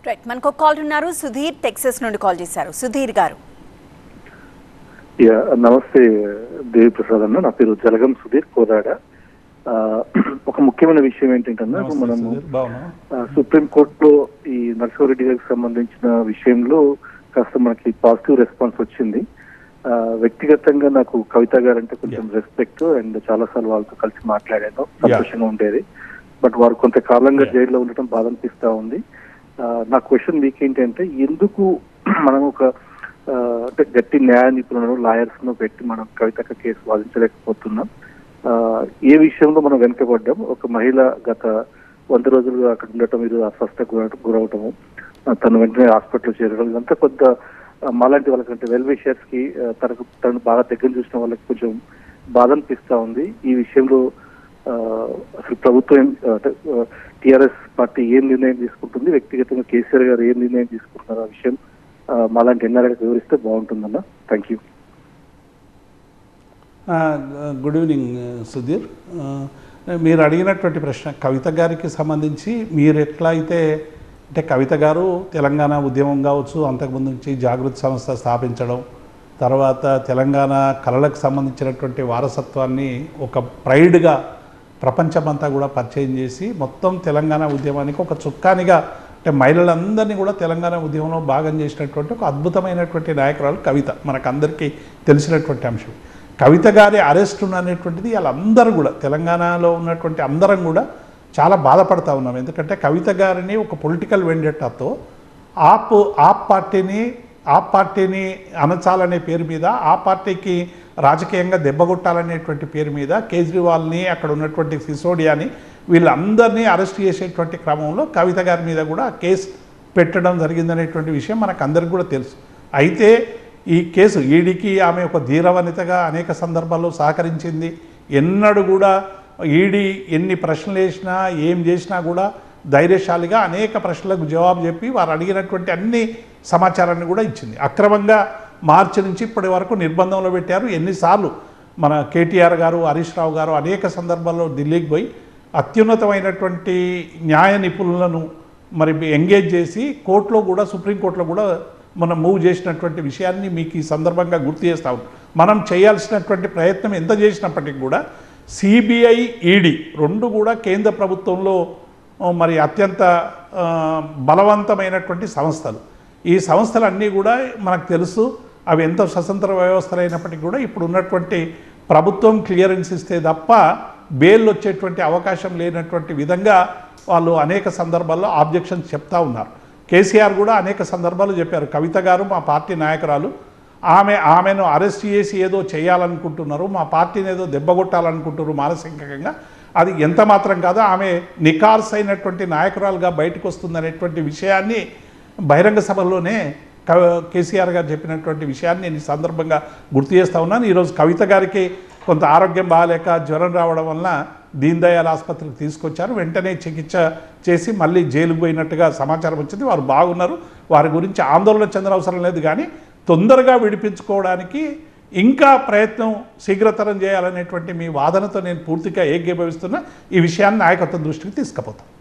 Right మనకు call ఉన్నారు Sudheer Texas నుండి కాల్ చేశారు సుధీర్ గారు యా నమస్తే దేవి ప్రసాద్ అన్న నా పేరు జలగం సుధీర్ కోదాడ ఆ, ఒక ముఖ్యమైన విషయం ఏంటంటే నమస్తే మనము సుధీర్, బాగున్నావా? ఆ, సుప్రీం కోర్టులో ఈ నరసింహారెడ్డి గారికి సంబంధించిన విషయంలో కాస్త మనకి పాజిటివ్ రెస్పాన్స్ వచ్చింది ఆ, వ్యక్తిగతంగా నాకు కవిత గారు అంటే కొంచెం రెస్పెక్ట్ అండ్ చాలా సార్లు వాళ్ళతో కలిసి మాట్లాడాను సంతోషంగా ఉండేది బట్ వారు కొంతకాలంగా Yeah. జైల్లో ఉండటం బాధ అనిపిస్తా ఉంది ఆ, నా క్వశ్చన్ మీకు ఏంటంటే ఎందుకు మనం ఒక ఆ, అంటే గట్టి న్యాయ నిపుణులను లాయర్స్ ను పెట్టి మనం కవితక కేసు వాదించలేకపోతున్నాం ఆ, ఏ విషయంలో మనం వెనుకబడ్డాం ఒక మహిళ గత వంద రోజులుగా అక్కడ ఉండటం ఇది అస్వస్థకు గుర- గురవటము ఆ, తను వెంటనే హాస్పిటల్ చేరడం ఇదంతా కొద్ద ఆ, మాలాంటి వాళ్ళకంటే వెల్ విషర్స్ కి ఆ, తనకు తను బాగా దగ్గర చూసిన వాళ్ళకి కొంచెం బాధ అనిపిస్తా ఉంది ఈ విషయంలో ఆ, అసలు ప్రభుత్వం టిఆర్ఎస్ పార్టీ ఏం నిర్ణయం తీసుకుంటుంది వ్యక్తిగతంగా కేసీఆర్ గారు ఏం నిర్ణయం తీసుకుంటున్నారు ఆ విషయం ఆ, మాలాంటి ఎన్ఆర్ఐకి వివరిస్తే బాగుంటుందన్న థ్యాంక్ యూ ఆ, గుడ్ ఈవినింగ్ సుధీర్ ఆ, మీరు అడిగినటువంటి ప్రశ్న కవిత గారికి సంబంధించి మీరు ఎట్లా అయితే అంటే కవిత గారు తెలంగాణ ఉద్యమం కావచ్చు అంతకుముందు నుంచి జాగృతి సంస్థ స్థాపించడం తర్వాత తెలంగాణ కళలకు సంబంధించినటువంటి వారసత్వాన్ని ఒక ప్రైడ్గా ప్రపంచమంతా కూడా పరిచయం చేసి మొత్తం తెలంగాణ ఉద్యమానికి ఒక చుక్కానిగా అంటే మహిళలందరినీ కూడా తెలంగాణ ఉద్యమంలో భాగం చేసినటువంటి ఒక అద్భుతమైనటువంటి నాయకురాలు కవిత మనకందరికీ తెలిసినటువంటి అంశం కవిత గారి అరెస్ట్ అనేటువంటిది వాళ్ళందరూ కూడా తెలంగాణలో ఉన్నటువంటి అందరం కూడా చాలా బాధపడతా ఉన్నాం ఎందుకంటే కవిత గారిని ఒక పొలిటికల్ వెండెట్టాతో ఆప్ ఆప్ పార్టీని ఆప్ పార్టీని అనచాలనే పేరు మీద ఆ పార్టీకి రాజకీయంగా దెబ్బగొట్టాలనేటువంటి పేరు మీద కేజ్రీవాల్ని అక్కడ ఉన్నటువంటి సిసోడియాని వీళ్ళందరినీ అరెస్ట్ చేసేటువంటి క్రమంలో కవిత గారి మీద కూడా కేసు పెట్టడం జరిగిందనేటువంటి విషయం మనకు అందరికి కూడా తెలుసు అయితే ఈ కేసు ఈడీకి ఆమె ఒక ధీరవనితగా అనేక సందర్భాల్లో సహకరించింది ఎన్నడూ కూడా ఈడీ ఎన్ని ప్రశ్నలు వేసినా ఏం చేసినా కూడా ధైర్యశాలిగా అనేక ప్రశ్నలకు జవాబు చెప్పి వారు అడిగినటువంటి అన్ని సమాచారాన్ని కూడా ఇచ్చింది అక్రమంగా మార్చి నుంచి ఇప్పటి వరకు నిర్బంధంలో పెట్టారు ఎన్నిసార్లు మన కేటీఆర్ గారు హరీష్ రావు గారు అనేక సందర్భాల్లో ఢిల్లీకి పోయి అత్యున్నతమైనటువంటి న్యాయ నిపుణులను మరి ఎంగేజ్ చేసి కోర్టులో కూడా సుప్రీంకోర్టులో కూడా మనం మూవ్ చేసినటువంటి విషయాన్ని మీకు ఈ సందర్భంగా గుర్తు చేస్తా ఉన్నాం. మనం చేయాల్సినటువంటి ప్రయత్నం ఎంత చేసినప్పటికీ కూడా సిబిఐ ఈడీ రెండు కూడా కేంద్ర ప్రభుత్వంలో ఆ, మరి అత్యంత ఆ, బలవంతమైనటువంటి సంస్థలు ఈ సంస్థలన్నీ కూడా మనకు తెలుసు అవి ఎంత స్వతంత్ర వ్యవస్థలు అయినప్పటికీ కూడా ఇప్పుడు ఉన్నటువంటి ప్రభుత్వం క్లియరెన్స్ ఇస్తే తప్ప బెయిల్ వచ్చేటువంటి అవకాశం లేనటువంటి విధంగా వాళ్ళు అనేక సందర్భాల్లో ఆబ్జెక్షన్స్ చెప్తా ఉన్నారు కేసీఆర్ కూడా అనేక సందర్భాలు చెప్పారు కవిత గారు మా పార్టీ నాయకురాలు ఆమె ఆమెను అరెస్ట్ చేసి ఏదో చేయాలనుకుంటున్నారు మా పార్టీని ఏదో దెబ్బగొట్టాలనుకుంటున్నారు మానసికంగా అది ఎంత మాత్రం కాదో ఆమె నికార్స్ అయినటువంటి నాయకురాలుగా బయటకు వస్తుందనేటువంటి విషయాన్ని బహిరంగ సభలోనే క- కేసీఆర్ గారు చెప్పినటువంటి విషయాన్ని నేను ఈ సందర్భంగా గుర్తు చేస్తా ఉన్నాను ఈరోజు కవిత గారికి కొంత ఆరోగ్యం బాగాలేక జ్వరం రావడం వలన దీన్ దయాళ్ ఆసుపత్రికి తీసుకొచ్చారు వెంటనే చికిత్స చేసి మళ్ళీ జైలుకు పోయినట్టుగా సమాచారం వచ్చింది వారు బాగున్నారు వారి గురించి ఆందోళన చెందనవసరం లేదు కానీ తొందరగా విడిపించుకోవడానికి ఇంకా ప్రయత్నం శీఘ్రతరం చేయాలనేటువంటి మీ వాదనతో నేను పూర్తిగా ఏకీభవిస్తున్నా ఈ విషయాన్ని నాయకత్వం దృష్టికి తీసుకుపోతాను